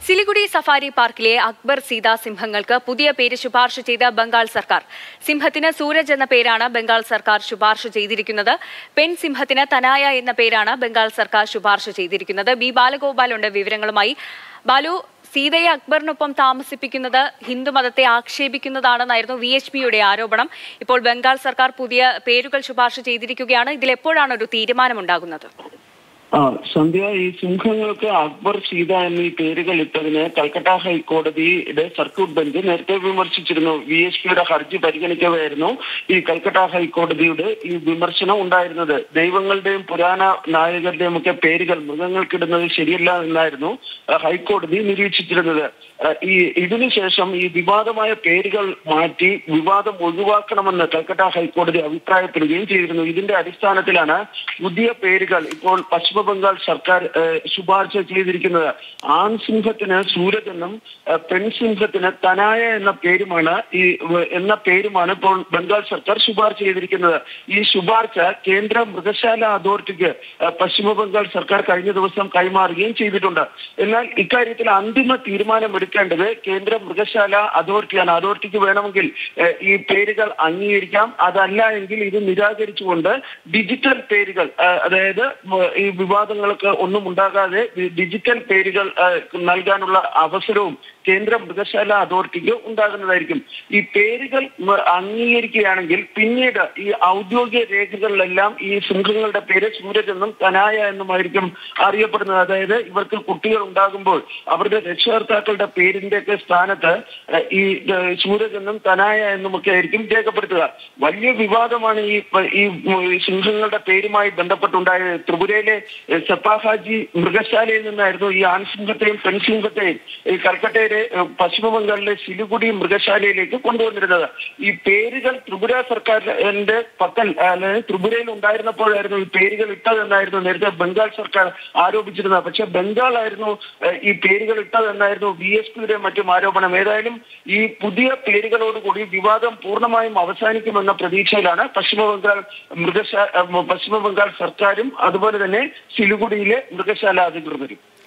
Siliguri safari പാർക്കിലെ അക്ബർ സീത സിംഹങ്ങൾക്ക് പുതിയ പേര് ശുപാർശ ചെയ്ത ബംഗാൾ സർക്കാർ സിംഹത്തിന് സൂരജ് എന്ന പേരാണ് ബംഗാൾ സർക്കാർ ശുപാർശ ചെയ്തിരിക്കുന്നത് പെൺ സിംഹത്തിന് തനായ എന്ന പേരാണ് ബംഗാൾ സർക്കാർ ശുപാർശ ചെയ്തിരിക്കുന്നത് ബി ബാലഗോപാൽ ഉണ്ട് വിവരങ്ങളുമായി ബാലു സീതയെ അക്ബറിനൊപ്പം താമസിപ്പിക്കുന്നത് ഹിന്ദുമതത്തെ ആക്ഷേപിക്കുന്നതാണെന്നായിരുന്നു വി എച്ച് പിയുടെ ആരോപണം ഇപ്പോൾ ബംഗാൾ സർക്കാർ പുതിയ പേരുകൾ ശുപാർശ ചെയ്തിരിക്കുകയാണ് ഇതിൽ എപ്പോഴാണ് ഒരു തീരുമാനമുണ്ടാകുന്നത് ആ സന്ധ്യ ഈ സിംഹങ്ങൾക്ക് അക്ബർ സീത എന്നീ പേരുകൾ ഇട്ടതിന് കൽക്കട്ട ഹൈക്കോടതിയുടെ സർക്യൂട്ട് ബെഞ്ച് നേരത്തെ വിമർശിച്ചിരുന്നു വി എസ് പിയുടെ ഹർജി പരിഗണിക്കവെയായിരുന്നു ഈ കൽക്കട്ട ഹൈക്കോടതിയുടെ ഈ വിമർശനം ഉണ്ടായിരുന്നത് ദൈവങ്ങളുടെയും പുരാണ നായകരുടെയും ഒക്കെ പേരുകൾ മൃഗങ്ങൾക്കിടുന്നത് ശരിയല്ല എന്നായിരുന്നു ആ, ഹൈക്കോടതി നിരീക്ഷിച്ചിരുന്നത് ആ, ഈ ഇതിനുശേഷം ഈ വിവാദമായ പേരുകൾ മാറ്റി വിവാദം ഒഴിവാക്കണമെന്ന് കൽക്കട്ട ഹൈക്കോടതി അഭിപ്രായപ്പെടുകയും ചെയ്തിരുന്നു ഇതിന്റെ അടിസ്ഥാനത്തിലാണ് പുതിയ പേരുകൾ ഇപ്പോൾ പശ്ചിമ ബംഗാൾ സർക്കാർ ഏഹ്, ശുപാർശ ചെയ്തിരിക്കുന്നത് ആൺ സിംഹത്തിന് സൂരജ് എന്നും ഏഹ്, പെൺസിംഹത്തിന് തനായ എന്ന പേരുമാണ് ഈ വ- എന്ന പേരുമാണ് ഇപ്പോൾ ബംഗാൾ സർക്കാർ ശുപാർശ ചെയ്തിരിക്കുന്നത് ഈ ശുപാർശ കേന്ദ്ര മൃഗശാല അതോറിറ്റിക്ക് ഏഹ്, പശ്ചിമ ബംഗാൾ സർക്കാർ കഴിഞ്ഞ ദിവസം കൈമാറുകയും ചെയ്തിട്ടുണ്ട് എന്നാൽ ഇക്കാര്യത്തിൽ അന്തിമ തീരുമാനം എടുക്കേണ്ടത് കേന്ദ്ര മൃഗശാല അതോറിറ്റിയാണ് അതോറിറ്റിക്ക് വേണമെങ്കിൽ ഏഹ്, ഈ പേരുകൾ അംഗീകരിക്കാം അതല്ല എങ്കിൽ ഇത് നിരാകരിച്ചുകൊണ്ട് ഡിജിറ്റൽ പേരുകൾ ഏഹ്, അതായത് ഉം, ഈ വിവാദങ്ങൾക്ക് ഒന്നും ഉണ്ടാകാതെ ഈ ഡിജിറ്റൽ പേരുകൾ ഏഹ്, നൽകാനുള്ള അവസരവും കേന്ദ്ര മൃഗശാല അതോറിറ്റിക്ക് ഉണ്ടാകുന്നതായിരിക്കും ഈ പേരുകൾ ഉം, അംഗീകരിക്കുകയാണെങ്കിൽ പിന്നീട് ഈ ഔദ്യോഗിക രേഖകളിലെല്ലാം ഈ സിംഹങ്ങളുടെ പേര് സൂരജ് എന്നും തനായ എന്നുമായിരിക്കും അറിയപ്പെടുന്നത് അതായത് ഇവർക്ക് കുട്ടികൾ ഉണ്ടാകുമ്പോൾ അവരുടെ രക്ഷകർത്താക്കളുടെ പേരിന്റെ ഒക്കെ സ്ഥാനത്ത് ഏഹ്, ഈ ഏഹ്, സൂരജ് എന്നും തനായ എന്നും ഒക്കെ ആയിരിക്കും രേഖപ്പെടുത്തുക വലിയ വിവാദമാണ് ഈ ഈ ഈ സിംഹങ്ങളുടെ പേരുമായി ബന്ധപ്പെട്ടുണ്ടായത് ത്രിപുരയിലെ ഏഹ്, സെപ്പാഹാജി മൃഗശാലയിൽ നിന്നായിരുന്നു ഈ ആൺസിംഹത്തെയും പെൺസിംഹത്തെയും ഈ കൽക്കട്ടയിലെ ഏഹ്, പശ്ചിമ ബംഗാളിലെ സിലിഗുഡി മൃഗശാലയിലേക്ക് കൊണ്ടുവന്നിരുന്നത് ഈ പേരുകൾ ത്രിപുര സർക്കാരിന്റെ പക്കൽ അതായത് ത്രിപുരയിൽ ഉണ്ടായിരുന്നപ്പോഴായിരുന്നു ഈ പേരുകൾ ഇട്ടതെന്നായിരുന്നു നേരത്തെ ബംഗാൾ സർക്കാർ ആരോപിച്ചിരുന്നത് പക്ഷെ ബംഗാൾ ആയിരുന്നു ഏഹ്, ഈ പേരുകൾ ഇട്ടതെന്നായിരുന്നു ബി എസ് പിയുടെ മറ്റും ആരോപണം ഏതായാലും ഈ പുതിയ പേരുകളോടുകൂടി വിവാദം പൂർണ്ണമായും അവസാനിക്കുമെന്ന പ്രതീക്ഷയിലാണ് പശ്ചിമ ബംഗാൾ മൃഗശാല പശ്ചിമ ബംഗാൾ സർക്കാരും അതുപോലെ തന്നെ സിലിഗുഡിയിലെ മൃഗശാല അധികൃതരും